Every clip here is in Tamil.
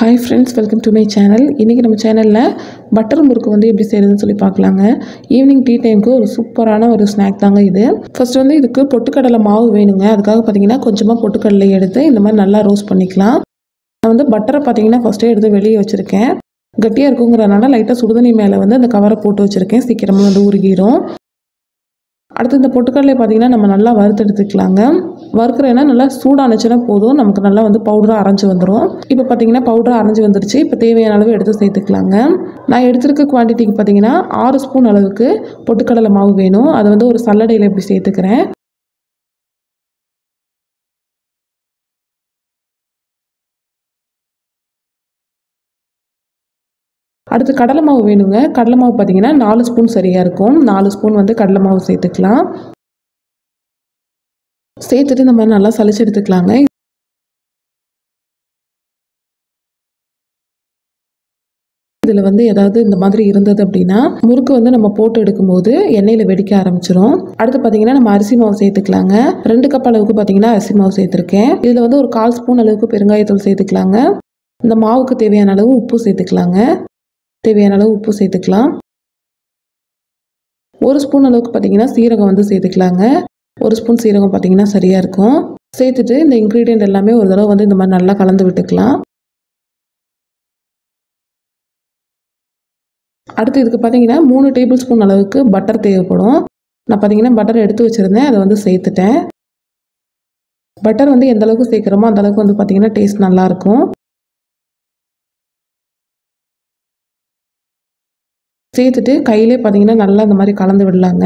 hi friends welcome to my channel இன்றைக்கி நம்ம சேனலில் பட்டர் முறுக்கு வந்து எப்படி செய்கிறதுன்னு சொல்லி பார்க்கலாங்க ஈவினிங் டீ டைமுக்கு ஒரு சூப்பரான ஒரு ஸ்நாக் தாங்க இது ஃபர்ஸ்ட் வந்து இதுக்கு பொட்டுக்கடலை மாவு வேணுங்க அதுக்காக பார்த்தீங்கன்னா கொஞ்சமாக பொட்டுக்கடலை எடுத்து இந்த மாதிரி நல்லா ரோஸ்ட் பண்ணிக்கலாம் நான் வந்து பட்டரை பார்த்தீங்கன்னா ஃபஸ்ட்டே எடுத்து வெளியே வச்சுருக்கேன் கட்டியாக இருக்குங்கிறனால லைட்டாக சுடுதண்ணி மேலே வந்து அந்த கவரை போட்டு வச்சுருக்கேன் சீக்கிரமாக வந்து உருகிரும் அடுத்து இந்த பொட்டுக்கடலை பார்த்தீங்கன்னா நம்ம நல்லா வறுத்து எடுத்துக்கலாங்க வறுக்கிறேன்னா நல்லா சூடானுச்சுன்னா போதும் நமக்கு நல்லா வந்து பவுடராக அரைஞ்சு வந்துடும் இப்போ பார்த்தீங்கன்னா பவுடராக அரைஞ்சு வந்துருச்சு இப்போ தேவையான அளவு எடுத்து சேர்த்துக்கலாங்க நான் எடுத்திருக்க குவான்டிட்டிக்கு பார்த்தீங்கன்னா ஆறு ஸ்பூன் அளவுக்கு பொட்டுக்கடலை மாவு வேணும் அதை வந்து ஒரு சல்லடையில் இப்படி சேர்த்துக்கிறேன் அடுத்து கடலை மாவு வேணுங்க கடலை மாவு பார்த்தீங்கன்னா நாலு ஸ்பூன் சரியாக இருக்கும் நாலு ஸ்பூன் வந்து கடலை மாவு சேர்த்துக்கலாம் சேர்த்துட்டு இந்த மாதிரி நல்லா சளிச்சு எடுத்துக்கலாங்க இதில் வந்து ஏதாவது இந்த மாதிரி இருந்தது அப்படின்னா முறுக்கு வந்து நம்ம போட்டு எடுக்கும்போது எண்ணெயில் வெடிக்க ஆரம்பிச்சிரும் அடுத்து பார்த்தீங்கன்னா நம்ம அரிசி மாவு சேர்த்துக்கலாங்க ரெண்டு கப் அளவுக்கு பார்த்தீங்கன்னா அரிசி மாவு சேர்த்துருக்கேன் இதில் வந்து ஒரு கால் ஸ்பூன் அளவுக்கு பெருங்காயத்தூள் சேர்த்துக்கலாங்க இந்த மாவுக்கு தேவையான அளவு உப்பு சேர்த்துக்கலாங்க தேவையான அளவு உப்பு சேர்த்துக்கலாம் ஒரு ஸ்பூன் அளவுக்கு பார்த்தீங்கன்னா சீரகம் வந்து சேர்த்துக்கலாங்க ஒரு ஸ்பூன் சீரகம் பார்த்தீங்கன்னா சரியாக இருக்கும் சேர்த்துட்டு இந்த இன்க்ரீடியன்ட் எல்லாமே ஒரு தடவை வந்து இந்த மாதிரி நல்லா கலந்து விட்டுக்கலாம் அடுத்து இதுக்கு பார்த்தீங்கன்னா மூணு டேபிள் ஸ்பூன் அளவுக்கு பட்டர் தேவைப்படும் நான் பார்த்தீங்கன்னா பட்டர் எடுத்து வச்சுருந்தேன் அதை வந்து சேர்த்துட்டேன் பட்டர் வந்து எந்த அளவுக்கு சேர்க்குறோமோ அந்த அளவுக்கு வந்து பார்த்தீங்கன்னா டேஸ்ட் நல்லாயிருக்கும் சேர்த்துட்டு கையிலே பார்த்தீங்கன்னா நல்லா இந்த மாதிரி கலந்து விடலாங்க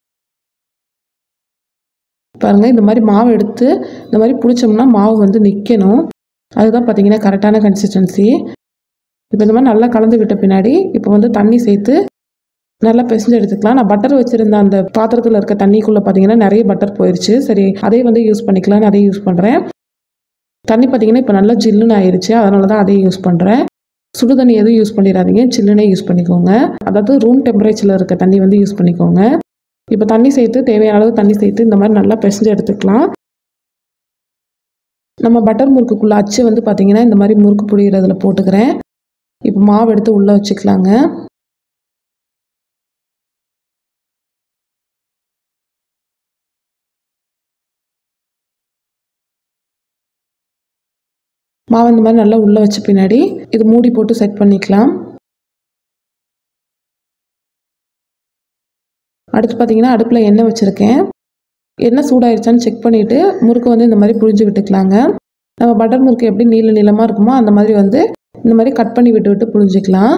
பாருங்கள் இந்த மாதிரி மாவு எடுத்து இந்த மாதிரி பிடிச்சோம்னா மாவு வந்து நிற்கணும் அதுதான் பார்த்தீங்கன்னா கரெக்டான கன்சிஸ்டன்சி இப்போ இந்த மாதிரி நல்லா கலந்து விட்ட பின்னாடி இப்போ வந்து தண்ணி சேர்த்து நல்லா பிசைஞ்சு எடுத்துக்கலாம் நான் பட்டர் வச்சுருந்த அந்த பாத்திரத்தில் இருக்க தண்ணிக்குள்ளே பார்த்தீங்கன்னா நிறைய பட்டர் போயிடுச்சு சரி அதே வந்து யூஸ் பண்ணிக்கலாம்னு அதே யூஸ் பண்ணுறேன் தண்ணி பார்த்தீங்கன்னா இப்போ நல்லா ஜில்லுன்னு ஆயிடுச்சு அதனால தான் அதே யூஸ் பண்ணுறேன் சுடு தண்ணி எதுவும் யூஸ் பண்ணிடாதீங்க சில்லுனே யூஸ் பண்ணிக்கோங்க அதாவது ரூம் டெம்பரேச்சரில் இருக்க தண்ணி வந்து யூஸ் பண்ணிக்கோங்க இப்போ தண்ணி சேர்த்து தேவையான அளவு தண்ணி சேர்த்து இந்த மாதிரி நல்லா பிசைஞ்சு எடுத்துக்கலாம் நம்ம பட்டர் முறுக்குக்குள்ளே அச்சு வந்து பார்த்திங்கன்னா இந்த மாதிரி முறுக்கு புளிகிறதுல போட்டுக்கிறேன் இப்போ மாவு எடுத்து உள்ளே வச்சுக்கலாங்க மாவு இந்த மாதிரி நல்லா உள்ளே வச்ச பின்னாடி இது மூடி போட்டு செட் பண்ணிக்கலாம் அடுத்து பார்த்தீங்கன்னா அடுப்பில் எண்ணெய் வச்சுருக்கேன் எண்ணெய் சூடாயிருச்சான்னு செக் பண்ணிவிட்டு முறுக்கு வந்து இந்த மாதிரி புழிஞ்சு விட்டுக்கலாங்க நம்ம பட்டர் முறுக்கு எப்படி நீள நீளமாக இருக்குமோ அந்த மாதிரி வந்து இந்த மாதிரி கட் பண்ணி விட்டு விட்டு புழிஞ்சிக்கலாம்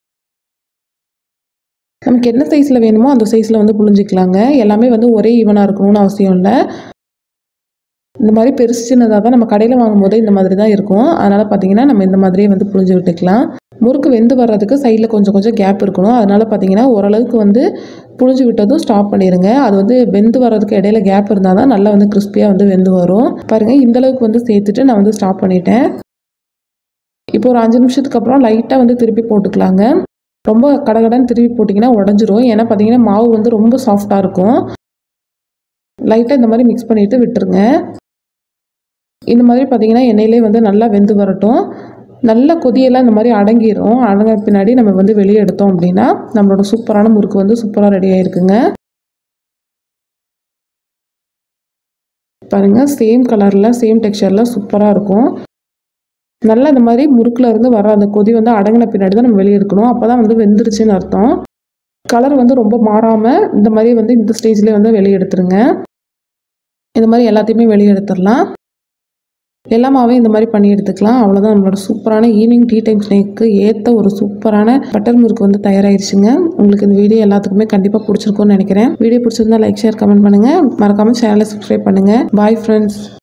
நமக்கு என்ன சைஸில் வேணுமோ அந்த சைஸில் வந்து புழிஞ்சிக்கலாங்க எல்லாமே வந்து ஒரே ஈவனாக இருக்கணும்னு அவசியம் இல்லை இந்த மாதிரி பெருசு சின்னதாக தான் நம்ம கடையில் வாங்கும்போதே இந்த மாதிரி தான் இருக்கும் அதனால் பார்த்தீங்கன்னா நம்ம இந்த மாதிரியே வந்து புழிஞ்சு விட்டுக்கலாம் முறுக்கு வெந்து வர்றதுக்கு சைடில் கொஞ்சம் கொஞ்சம் கேப் இருக்கணும் அதனால் பார்த்தீங்கன்னா ஓரளவுக்கு வந்து புழிஞ்சு விட்டதும் ஸ்டாப் பண்ணிடுங்க அது வந்து வெந்து வர்றதுக்கு இடையில கேப் இருந்தால் தான் நல்லா வந்து கிறிஸ்பியாக வந்து வெந்து வரும் பாருங்கள் இந்த அளவுக்கு வந்து சேர்த்துட்டு நான் வந்து ஸ்டாப் பண்ணிட்டேன் இப்போ ஒரு அஞ்சு நிமிஷத்துக்கு அப்புறம் லைட்டாக வந்து திருப்பி போட்டுக்கலாங்க ரொம்ப கடகடன்னு திருப்பி போட்டிங்கன்னா உடஞ்சிரும் ஏன்னா பார்த்தீங்கன்னா மாவு வந்து ரொம்ப சாஃப்டாக இருக்கும் லைட்டாக இந்த மாதிரி மிக்ஸ் பண்ணிவிட்டு விட்டுருங்க இந்த மாதிரி பார்த்தீங்கன்னா எண்ணெயிலே வந்து நல்லா வெந்து வரட்டும் நல்ல கொதியெல்லாம் இந்த மாதிரி அடங்கிடும் அடங்க பின்னாடி நம்ம வந்து வெளியே எடுத்தோம் அப்படின்னா நம்மளோட சூப்பரான முறுக்கு வந்து சூப்பராக ரெடி ஆயிருக்குங்க பாருங்கள் சேம் கலரில் சேம் டெக்ஸ்சரில் சூப்பராக இருக்கும் நல்லா இந்த மாதிரி முறுக்கில் இருந்து வர அந்த கொதி வந்து அடங்கின பின்னாடி தான் நம்ம வெளியே எடுக்கணும் அப்போ தான் வந்து வெந்துருச்சுன்னு அர்த்தம் கலர் வந்து ரொம்ப மாறாமல் இந்த மாதிரி வந்து இந்த ஸ்டேஜ்லேயே வந்து வெளியே எடுத்துருங்க இந்த மாதிரி எல்லாத்தையுமே வெளியே எடுத்துடலாம் எல்லாமாவே இந்த மாதிரி பண்ணி எடுத்துக்கலாம் அவ்வளோதான் நம்மளோட சூப்பரான ஈவினிங் டீ டைம் ஸ்நேக்கு ஏற்ற ஒரு சூப்பரான பட்டர் முறுக்கு வந்து தயாராகிடுச்சுங்க உங்களுக்கு இந்த வீடியோ எல்லாத்துக்குமே கண்டிப்பாக பிடிச்சிருக்கும்னு நினைக்கிறேன் வீடியோ பிடிச்சிருந்தா லைக் ஷேர் கமெண்ட் பண்ணுங்கள் மறக்காமல் சேனலை சப்ஸ்கிரைப் பண்ணுங்கள் பாய் ஃப்ரெண்ட்ஸ்